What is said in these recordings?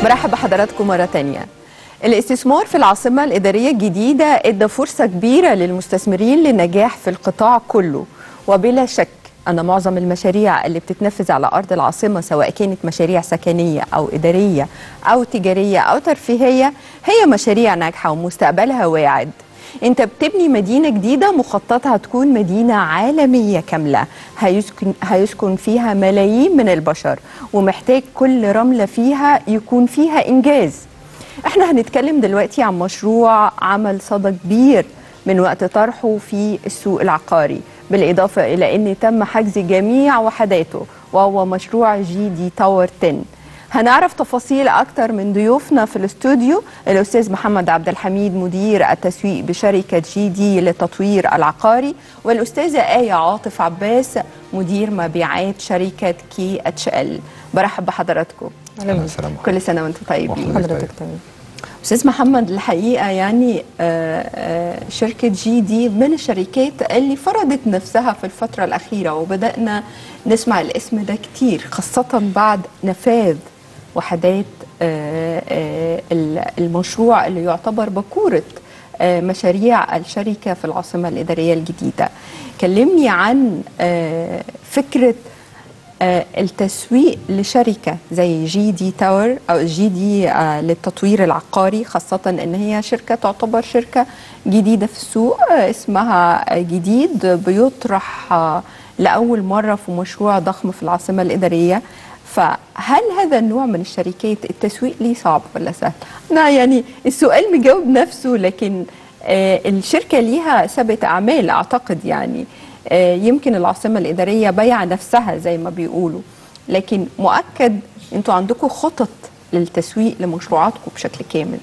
برحب بحضراتكم مرة تانية الاستثمار في العاصمة الإدارية الجديدة ادى فرصة كبيرة للمستثمرين للنجاح في القطاع كله وبلا شك أن معظم المشاريع اللي بتتنفذ على أرض العاصمة سواء كانت مشاريع سكنية أو إدارية أو تجارية أو ترفيهية هي مشاريع ناجحة ومستقبلها واعد انت بتبني مدينة جديدة مخططها تكون مدينة عالمية كاملة هيسكن, هيسكن فيها ملايين من البشر ومحتاج كل رملة فيها يكون فيها إنجاز احنا هنتكلم دلوقتي عن مشروع عمل صدى كبير من وقت طرحه في السوق العقاري بالإضافة إلى أن تم حجز جميع وحداته وهو مشروع جي دي تاور 10 هنعرف تفاصيل أكتر من ضيوفنا في الاستوديو الأستاذ محمد عبد الحميد مدير التسويق بشركة جي دي للتطوير العقاري والأستاذة آية عاطف عباس مدير مبيعات شركة كي اتش ال برحب بحضراتكم اهلا وسهلا كل سنة وانتم طيبين وحضرتك حضرتك تمام استاذ محمد الحقيقه يعني آه، آه، شركه جي دي من الشركات اللي فرضت نفسها في الفتره الاخيره وبدانا نسمع الاسم ده كتير خاصه بعد نفاذ وحدات آه، آه، ال- المشروع اللي يعتبر بكوره آه، مشاريع الشركه في العاصمه الاداريه الجديده كلمني عن آه، فكره آه، التسويق لشركه زي جي دي تاور او جي دي آه، للتطوير العقاري خاصه ان هي شركه تعتبر شركه جديده في السوق آه، اسمها آه، جديد بيطرح آه، لاول مره في مشروع ضخم في العاصمه الاداريه فهل هذا النوع من الشركات التسويق ليه صعب ولا سهل؟ أنا يعني السؤال مجاوب نفسه لكن آه، الشركه ليها سابقه اعمال اعتقد يعني آه، يمكن العاصمه الاداريه بيع نفسها زي ما بيقولوا لكن مؤكد انتوا عندكم خطط للتسويق لمشروعاتكم بشكل كامل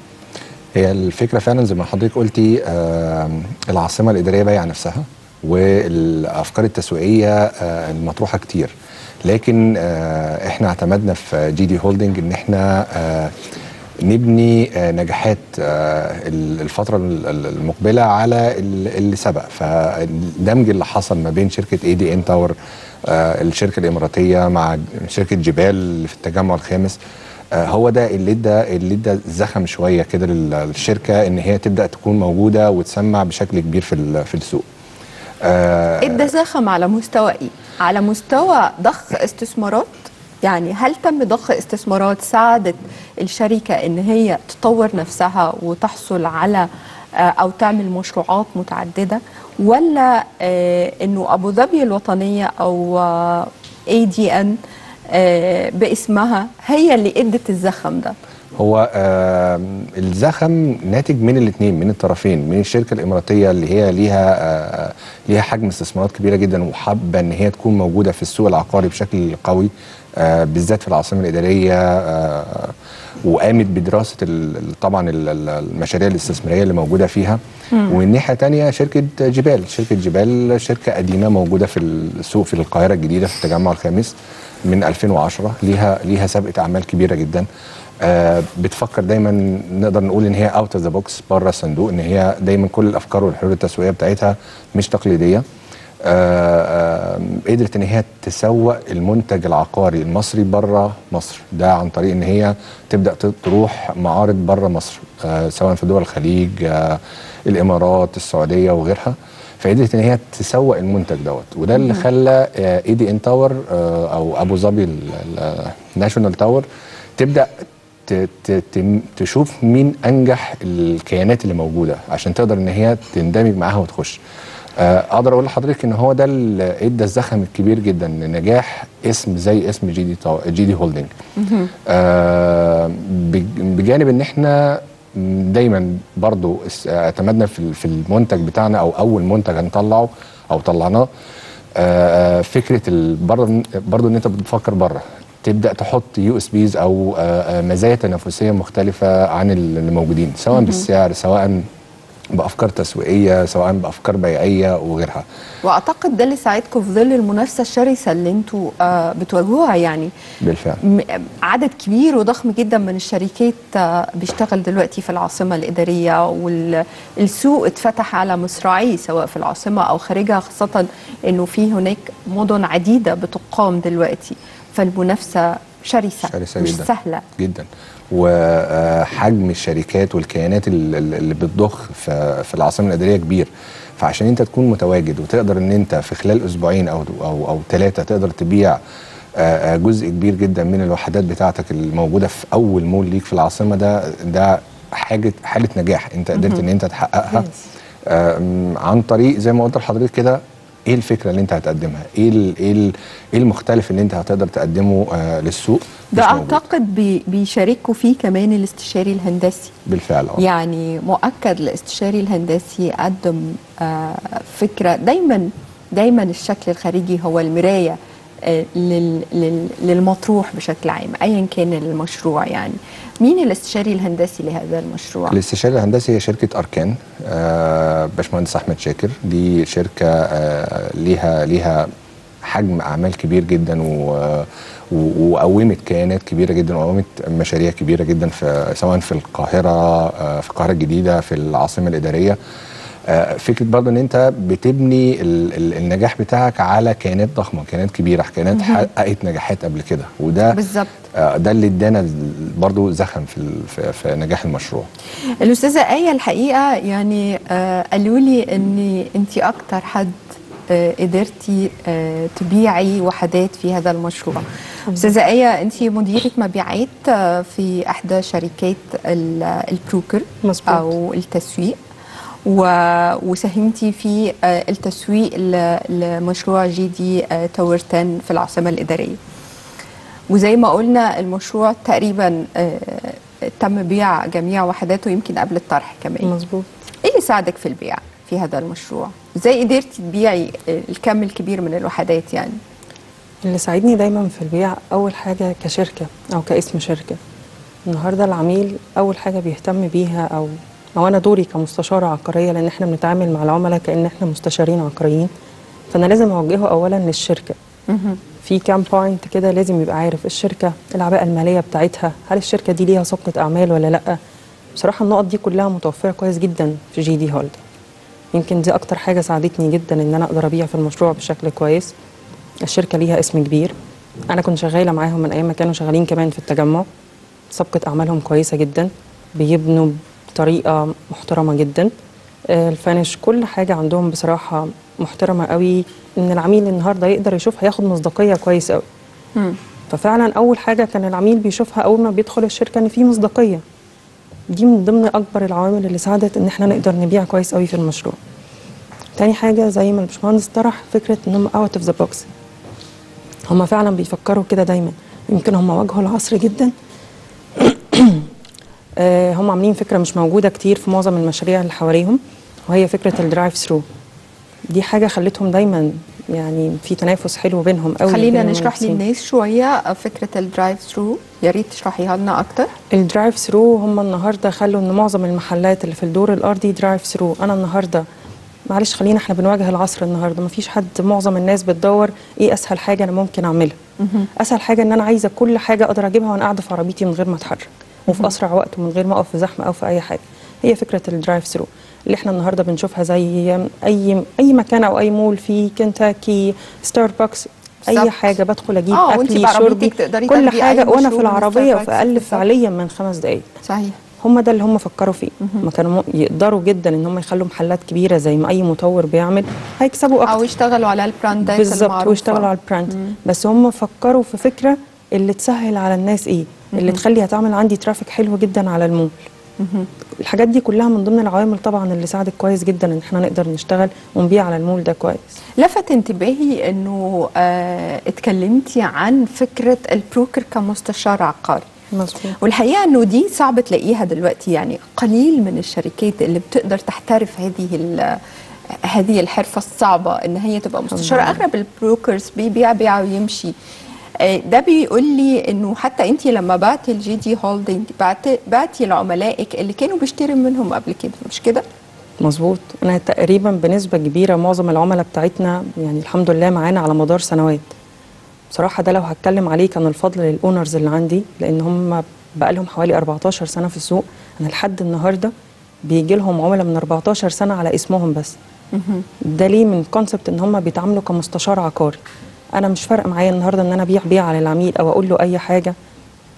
هي الفكره فعلا زي ما حضرتك قلتي آم، العاصمه الاداريه بايعه نفسها والافكار التسويقيه آه، المطروحه كتير لكن آه، احنا اعتمدنا في جي دي هولدنج ان احنا آه، نبني آه، نجاحات آه، ال- الفتره ال- ال- المقبله على ال- اللي سبق فالدمج اللي حصل ما بين شركه اي دي ان تاور الشركه الاماراتيه مع شركه جبال في التجمع الخامس آه، هو ده اللي ادى اللي ادى زخم شويه كده لل- للشركه ان هي تبدا تكون موجوده وتسمع بشكل كبير في ال- في السوق. آه، ادى زخم على مستوى ايه؟ على مستوى ضخ استثمارات يعني هل تم ضخ استثمارات ساعدت الشركه ان هي تطور نفسها وتحصل على آه، او تعمل مشروعات متعدده ولا آه، انه ابو ظبي الوطنيه او اي دي ان باسمها هي اللي ادت الزخم ده؟ هو آه الزخم ناتج من الاثنين من الطرفين من الشركه الاماراتيه اللي هي ليها آه ليها حجم استثمارات كبيره جدا وحابه ان هي تكون موجوده في السوق العقاري بشكل قوي آه بالذات في العاصمه الاداريه آه وقامت بدراسه ال- ال- طبعا ال- ال- المشاريع الاستثماريه اللي موجوده فيها ومن ناحيه تانية شركه جبال شركه جبال شركه قديمه موجوده في السوق في القاهره الجديده في التجمع الخامس من 2010 ليها ليها سابقه اعمال كبيره جدا آه، بتفكر دايما نقدر نقول ان هي اوت اوف ذا بوكس بره الصندوق ان هي دايما كل الافكار والحلول التسويقيه بتاعتها مش تقليديه آه، آه، قدرت ان هي تسوق المنتج العقاري المصري بره مصر ده عن طريق ان هي تبدا ت- تروح معارض بره مصر آه، سواء في دول الخليج آه، الامارات السعوديه وغيرها فقدرت ان هي تسوق المنتج دوت وده اللي خلى اي دي ان تاور او ابو ظبي الناشونال تاور تبدا ت- ت- تم- تشوف مين انجح الكيانات اللي موجوده عشان تقدر ان هي تندمج معاها وتخش آه، اقدر اقول لحضرتك ان هو ده اللي ادى الزخم الكبير جدا لنجاح اسم زي اسم جي دي طو... جي دي هولدنج آه، بج- بجانب ان احنا دايما برضو اس- اعتمدنا في ال- في المنتج بتاعنا او اول منتج هنطلعه او طلعناه آه، فكره ال- برضه برضه ان انت بتفكر بره تبدا تحط يو اس بيز او آه، آه، مزايا تنافسيه مختلفه عن اللي موجودين سواء بالسعر سواء بافكار تسويقيه سواء بافكار بيعيه وغيرها واعتقد ده اللي ساعدكم في ظل المنافسه الشرسه اللي انتوا آه، بتواجهوها يعني بالفعل م- عدد كبير وضخم جدا من الشركات آه، بيشتغل دلوقتي في العاصمة الإدارية والسوق اتفتح على مصراعيه سواء في العاصمة أو خارجها خاصة أنه في هناك مدن عديدة بتقام دلوقتي فالمنافسة شرسة, شرسة مش جدا. سهلة جدا وحجم الشركات والكيانات ال- ال- اللي بتضخ في في العاصمه الاداريه كبير فعشان انت تكون متواجد وتقدر ان انت في خلال اسبوعين او او او ثلاثه تقدر تبيع آه، آه، جزء كبير جدا من الوحدات بتاعتك الموجوده في اول مول ليك في العاصمه ده ده حاجه حاله نجاح انت قدرت ان انت تحققها آم، عن طريق زي ما قلت لحضرتك كده ايه الفكره اللي انت هتقدمها ايه ال- ايه ال- ايه المختلف اللي انت هتقدر تقدمه آه للسوق ده مش موجود. اعتقد بي بيشاركوا فيه كمان الاستشاري الهندسي بالفعل اه يعني مؤكد الاستشاري الهندسي قدم آه، فكره دايما دايما الشكل الخارجي هو المرايه آه، لل- لل- للمطروح بشكل عام ايا كان المشروع يعني مين الاستشاري الهندسي لهذا المشروع الاستشاري الهندسي هي شركه اركان آه باشمهندس احمد شاكر دي شركه آه ليها ليها حجم اعمال كبير جدا و و- وقومت كيانات كبيره جدا وقومت مشاريع كبيره جدا في سواء في القاهره آه، في القاهره الجديده في العاصمه الاداريه آه، فكره برضه ان انت بتبني ال- ال- النجاح بتاعك على كيانات ضخمه كيانات كبيره كيانات حققت نجاحات قبل كده وده بالظبط آه، ده اللي ادانا برضه زخم في ال- في- في نجاح المشروع الاستاذه ايه الحقيقه يعني آه، قالوا لي ان انت اكتر حد آه، قدرتي آه، تبيعي وحدات في هذا المشروع استاذه ايه انت مديره مبيعات آه، في احدى شركات ال- البروكر مظبوط. او التسويق و- وساهمتي في آه، التسويق ل- لمشروع جي دي آه، تاور 10 في العاصمه الاداريه وزي ما قلنا المشروع تقريبا آه، تم بيع جميع وحداته يمكن قبل الطرح كمان مظبوط ايه اللي ساعدك في البيع في هذا المشروع ازاي قدرتي تبيعي الكم الكبير من الوحدات يعني اللي ساعدني دايما في البيع اول حاجه كشركه او كاسم شركه النهارده العميل اول حاجه بيهتم بيها او او انا دوري كمستشاره عقاريه لان احنا بنتعامل مع العملاء كان احنا مستشارين عقاريين فانا لازم اوجهه اولا للشركه في كام بوينت كده لازم يبقى عارف الشركه العباءه الماليه بتاعتها هل الشركه دي ليها سابقه اعمال ولا لا بصراحه النقط دي كلها متوفره كويس جدا في جي دي هولد يمكن دي اكتر حاجه ساعدتني جدا ان انا اقدر ابيع في المشروع بشكل كويس الشركه ليها اسم كبير انا كنت شغاله معاهم من ايام ما كانوا شغالين كمان في التجمع سابقه اعمالهم كويسه جدا بيبنوا بطريقه محترمه جدا آه، الفانش كل حاجه عندهم بصراحه محترمه قوي ان العميل النهارده يقدر يشوف هياخد مصداقيه كويس قوي ففعلا اول حاجه كان العميل بيشوفها اول ما بيدخل الشركه ان في مصداقيه دي من ضمن اكبر العوامل اللي ساعدت ان احنا نقدر نبيع كويس قوي في المشروع تاني حاجه زي ما الباشمهندس طرح فكره ان هم اوت اوف ذا بوكس هم فعلا بيفكروا كده دايما يمكن هم واجهوا العصر جدا آه، هم عاملين فكره مش موجوده كتير في معظم المشاريع اللي حواليهم وهي فكره الدرايف ثرو دي حاجه خلتهم دايما يعني في تنافس حلو بينهم قوي خلينا بين نشرح المنافسين. للناس شويه فكره الدرايف ثرو يا ريت تشرحيها لنا اكتر الدرايف ثرو هم النهارده خلوا ان معظم المحلات اللي في الدور الارضي درايف ثرو انا النهارده معلش خلينا احنا بنواجه العصر النهارده مفيش حد معظم الناس بتدور ايه اسهل حاجه انا ممكن اعملها اسهل حاجه ان انا عايزه كل حاجه اقدر اجيبها وانا قاعده في عربيتي من غير ما اتحرك وفي اسرع وقت ومن غير ما اقف في زحمه او في اي حاجه هي فكره الدرايف ثرو اللي احنا النهارده بنشوفها زي اي اي مكان او اي مول في كنتاكي ستاربكس اي بالظبط. حاجه بدخل اجيب آه، وانتي اكلي بعربيتك شربي تقدري كل تاخدي أي حاجه وانا مشروب في من العربيه ستاربكس وفي اقل بالظبط. فعليا من خمس دقائق صحيح هم ده اللي هم فكروا فيه ما كانوا م- يقدروا جدا ان هم يخلوا محلات كبيره زي ما اي مطور بيعمل هيكسبوا اكتر او يشتغلوا على البراندات بالظبط المعروفة. ويشتغلوا على البراند بس هم فكروا في فكره اللي تسهل على الناس ايه اللي تخلي هتعمل عندي ترافيك حلو جدا على المول الحاجات دي كلها من ضمن العوامل طبعا اللي ساعدت كويس جدا ان احنا نقدر نشتغل ونبيع على المول ده كويس لفت انتباهي انه آه اتكلمتي عن فكره البروكر كمستشار عقاري مظبوط والحقيقه انه دي صعب تلاقيها دلوقتي يعني قليل من الشركات اللي بتقدر تحترف هذه ال- هذه الحرفه الصعبه ان هي تبقى مستشاره لله. اغلب البروكرز بيبيع بيع ويمشي آه، ده بيقول لي انه حتى انت لما بعتي الجي دي هولدنج بعتي بعتي لعملائك اللي كانوا بيشتروا منهم قبل كده مش كده؟ مظبوط انا تقريبا بنسبه كبيره معظم العملاء بتاعتنا يعني الحمد لله معانا على مدار سنوات بصراحه ده لو هتكلم عليه كان الفضل للاونرز اللي عندي لان هم بقى لهم حوالي 14 سنه في السوق انا لحد النهارده بيجي لهم عملاء من 14 سنه على اسمهم بس ده ليه من كونسبت ان هم بيتعاملوا كمستشار عقاري انا مش فارق معايا النهارده ان انا ابيع بيع على العميل او اقول له اي حاجه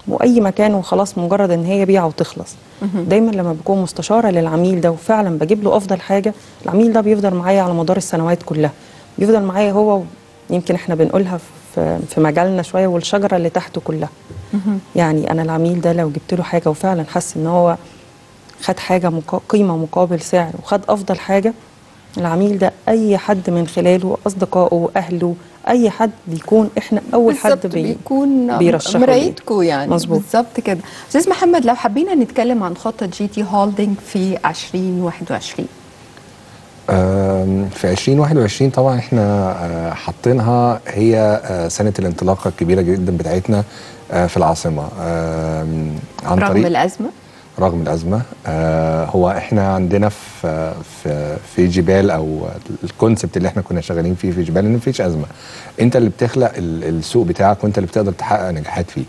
واي مكان وخلاص مجرد ان هي بيعه وتخلص دايما لما بكون مستشاره للعميل ده وفعلا بجيب له افضل حاجه العميل ده بيفضل معايا على مدار السنوات كلها بيفضل معايا هو يمكن احنا بنقولها في في مجالنا شويه والشجره اللي تحته كلها يعني انا العميل ده لو جبت له حاجه وفعلا حس ان هو خد حاجه مقا... قيمه مقابل سعر وخد افضل حاجه العميل ده اي حد من خلاله اصدقائه اهله اي حد بيكون احنا اول حد بالظبط بي... بيكون بيرشحه ليه. مرايتكم يعني مظبوط. بالظبط كده استاذ محمد لو حبينا نتكلم عن خطه جي تي هولدنج في 2021 آم، في 2021 طبعا احنا آه، حاطينها هي آه، سنه الانطلاقه الكبيره جدا بتاعتنا آه، في العاصمه آم، عن رغم طريق الازمه رغم الازمه آه هو احنا عندنا في في في جبال او الكونسبت اللي احنا كنا شغالين فيه في جبال ان مفيش ازمه انت اللي بتخلق ال- السوق بتاعك وانت اللي بتقدر تحقق نجاحات فيه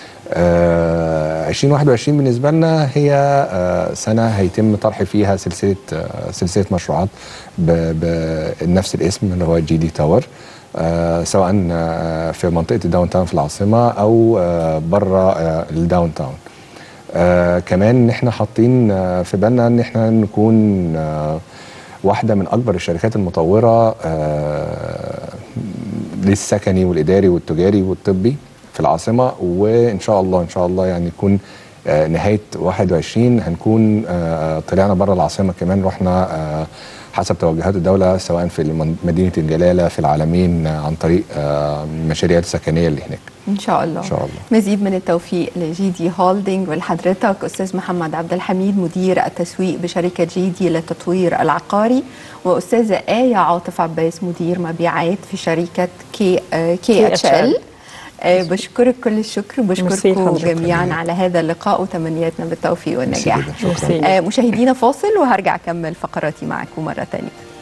آه 2021 بالنسبه لنا هي آه سنه هيتم طرح فيها سلسله آه سلسله مشروعات ب- بنفس الاسم اللي هو جي دي تاور آه سواء آه في منطقه الداون تاون في العاصمه او آه بره آه الداون تاون آه كمان ان احنا حاطين آه في بالنا ان احنا نكون آه واحده من اكبر الشركات المطوره آه للسكني والاداري والتجاري والطبي في العاصمه وان شاء الله ان شاء الله يعني يكون آه نهايه 21 هنكون آه طلعنا بره العاصمه كمان رحنا آه حسب توجهات الدوله سواء في المن- مدينه الجلاله في العالمين آه عن طريق آه المشاريع السكنيه اللي هناك ان شاء الله إن شاء الله. مزيد من التوفيق لجي دي هولدنج ولحضرتك استاذ محمد عبد الحميد مدير التسويق بشركه جي دي للتطوير العقاري واستاذه ايه عاطف عباس مدير مبيعات في شركه كي آه كي اتش ال بشكرك كل الشكر ميرسي بشكركم لحضرتك. جميعا على هذا اللقاء وتمنياتنا بالتوفيق ميرسي والنجاح جداً. شكراً. ميرسي. آه مشاهدينا فاصل وهرجع اكمل فقراتي معكم مره ثانيه